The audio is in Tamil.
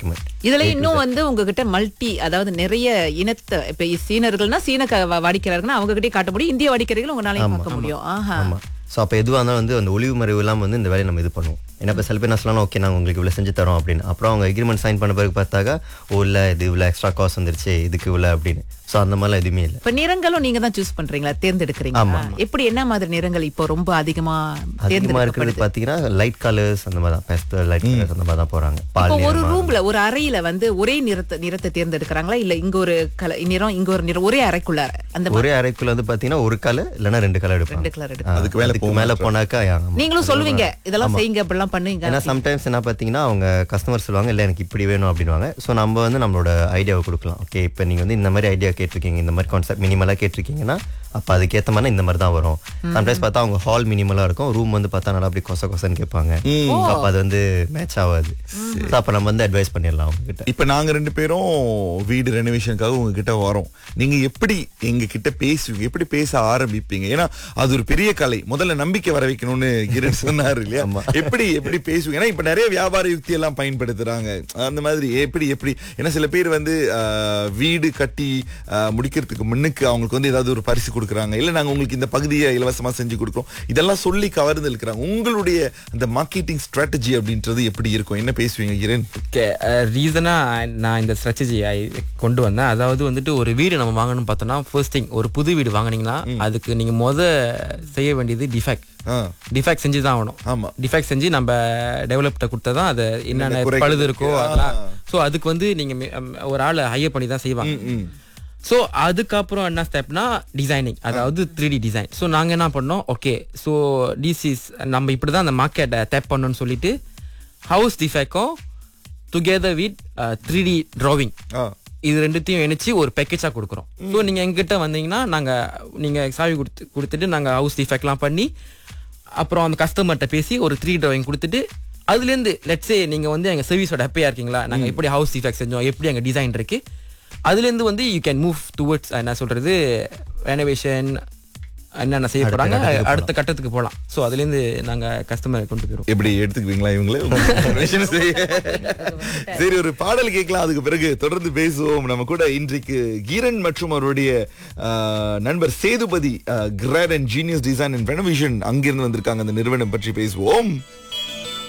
டாக்குமெண்ட் இதுல இன்னும் வந்து உங்ககிட்ட மல்டி அதாவது நிறைய இனத்த இப்ப சீனர்கள்னா சீன க- வா- வாடிக்கையாளர்கள்னா அவங்க கிட்டே காட்ட முடியும் இந்திய வாடிக்கையாளர்கள் உங்களாலையும் பார்க்க முடியும் ஆஹா ஆமா ஸோ அப்போ எதுவாக இருந்தாலும் வந்து அந்த ஒளிவு மறைவு இல்லாமல் வந்து இந்த வேலையை நம்ம இது பண்ணுவோம் ஏன்னா இப்போ சில பேர் என்ன சொல்லலாம் ஓகே நாங்கள் உங்களுக்கு இவ்வளோ செஞ்சு தரோம் அப்படின்னு அப்புறம் அவங்க எக்ரிமெண்ட் சைன் பண்ண பிறகு பார்த்தாக்கா ஓ இல்லை இது இவ்வளோ எக்ஸ்ட்ரா காஸ்ட் வந்துருச்சு இதுக்கு இவ்வளோ அப்படின்னு ஸோ அந்த மாதிரிலாம் எதுவுமே இல்லை இப்ப நிறங்களும் நீங்க தான் சூஸ் பண்றீங்களா தேர்ந்தெடுக்கிறீங்களா எப்படி என்ன மாதிரி நிறங்கள் இப்போ ரொம்ப அதிகமா அதிகமாக இருக்கிறது தேர்ந்தெடுக்கப்படுது பார்த்தீங்கன்னா லைட் கலர்ஸ் அந்த மாதிரி தான் பெஸ்டல் லைட் கலர்ஸ் அந்த மாதிரி தான் போகிறாங்க இப்போ பால் ஒரு நிறமா. ரூம்ல ஒரு அறையில வந்து ஒரே நிறத்தை நிறத்தை தேர்ந்தெடுக்கிறாங்களா இல்ல இங்க ஒரு கல நிறம் இங்க ஒரு நிறம் ஒரே அறைக்குள்ளார அந்த மாதிரி ஒரே அறைக்குள்ள வந்து பார்த்தீங்கன்னா ஒரு கலர் இல்லைன்னா ரெண்டு கலர் எடுப்பாங்க ரெண்டு கலர் எடுக்கும் ஆ, அதுக்கு மேல அதுக்கு மேலே போனாக்கா ஆமா. நீங்களும் சொல்லுவீங்க இதெல்லாம் செய்யுங்க அப்படிலாம் பண்ணுவீங்க ஏன்னா சம்டைம்ஸ் என்ன பார்த்தீங்கன்னா அவங்க கஸ்டமர் சொல்லுவாங்க இல்லை எனக்கு இப்படி வேணும் அப்படின்வாங்க ஸோ நம்ம வந்து நம்மளோட ஐடியாவை கொடுக்கலாம் ஓகே இப்போ நீங்கள் வந்து இந்த மாதிரி ஐடியா கேட்டிருக்கீங்க இந்த மாதிரி கான்செப்ட் மினிமலாக கேட்டிருக்கீங்கன்னா அப்போ அதுக்கேற்ற மாதிரி இந்த மாதிரி தான் வரும் சம்டைம்ஸ் பார்த்தா அவங்க ஹால் மினிமலாக இருக்கும் ரூம் வந்து பார்த்தா நல்லா அப்படி கொச கொசன்னு கேட்பாங்க அப்போ அது வந்து மேட்ச் ஆகாது ஸோ அப்போ நம்ம வந்து அட்வைஸ் பண்ணிடலாம் அவங்க கிட்ட இப்ப நாங்க ரெண்டு பேரும் வீடு ரெனோவேஷனுக்காக உங்ககிட்ட வரோம் நீங்க எப்படி எங்க கிட்ட பேசுவீங்க எப்படி பேச ஆரம்பிப்பீங்க ஏன்னா அது ஒரு பெரிய கலை முதல்ல நம்பிக்கை வர வைக்கணும்னு கிரண் சொன்னாரு இல்லையா எப்படி எப்படி பேசுவீங்க ஏன்னா இப்ப நிறைய வியாபார யுக்தி எல்லாம் பயன்படுத்துறாங்க அந்த மாதிரி எப்படி எப்படி ஏன்னா சில பேர் வந்து ஆஹ், வீடு கட்டி ஆஹ், முடிக்கிறதுக்கு முன்னுக்கு அவங்களுக்கு வந்து ஏதாவது ஒரு பரிசு கொடுக்குறாங்க இல்ல நாங்க உங்களுக்கு இந்த பகுதியை இலவசமா செஞ்சு கொடுக்குறோம் இதெல்லாம் சொல்லி கவர்ந்து இருக்கிறாங்க உங்களுடைய அந்த மார்க்கெட்டிங் ஸ்ட்ராட்டஜி அப்படின்றது எப்படி இருக்கும் என்ன பேசுவீங்க கிரண் ஓகே ரீசனாக நான் இந்த ஸ்ட்ராட்டஜி கொண்டு வந்தேன் அதாவது வந்துட்டு ஒரு வீடு நம்ம வாங்கணும்னு பார்த்தோம்னா ஃபர்ஸ்ட் திங் ஒரு புது வீடு வாங்குனீங்கன்னா அதுக்கு நீங்கள் முத செய்ய வேண்டியது டிஃபெக்ட் ஆ டிஃபெக்ட் செஞ்சு தான் ஆகணும் ஆமா டிஃபெக்ட் செஞ்சு நம்ம டெவலப்ட கொடுத்தா தான் அது என்னென்ன குறைகள் பழுது இருக்கோ இருக்கு. அதெல்லாம் ஸோ அதுக்கு வந்து நீங்கள் ஒரு ஆளை ஹையர் பண்ணி தான் செய்வாங்க ம் ஸோ அதுக்கப்புறம் என்ன ஸ்டெப்னா டிசைனிங் அதாவது த்ரீ டி டிசைன் ஸோ நாங்கள் என்ன பண்ணோம் ஓகே ஸோ டிசிஸ் நம்ம இப்படி தான் அந்த மார்க்கெட்டை டேப் பண்ணணும்னு சொல்லிட்டு ஹவுஸ் டிஃபெக்டும் together with three D drawing ஆ இது ரெண்டுத்தையும் இணைச்சு ஒரு பேக்கேஜாக கொடுக்குறோம் ஸோ நீங்கள் எங்கிட்ட வந்தீங்கன்னா நாங்கள் நீங்கள் சாவி கொடுத்து கொடுத்துட்டு நாங்கள் ஹவுஸ் டிஃபெக்ட்லாம் பண்ணி அப்புறம் அந்த கஸ்டமர்கிட்ட பேசி ஒரு த்ரீ டிராவிங் கொடுத்துட்டு அதுலேருந்து லெட்ஸே நீங்கள் வந்து எங்கள் சர்வீஸோட ஹாப்பியாக இருக்கீங்களா நாங்கள் எப்படி ஹவுஸ் டிஃபெக்ட் செஞ்சோம் எப்படி எங்கள் டிசைன் இருக்கு அதுலேருந்து வந்து யூ கேன் மூவ் டுவர்ட்ஸ் என்ன சொல்கிறது ரெனோவேஷன் என்னென்ன செய்ய போகிறாங்க அடுத்த கட்டத்துக்கு போகலாம் ஸோ அதுலேருந்து நாங்கள் கஸ்டமரை கொண்டு போயிடுவோம் எப்படி எடுத்துக்குவீங்களா இவங்களே Information செய்ய. சரி ஒரு பாடல் கேட்கலாம் அதுக்கு பிறகு தொடர்ந்து பேசுவோம் நம்ம கூட இன்றைக்கு கீரன் மற்றும் அவருடைய ஆஹ், நண்பர் Sethupathi grad and genius design and renovation அங்கிருந்து வந்திருக்காங்க அந்த நிறுவனம் பற்றி பேசுவோம்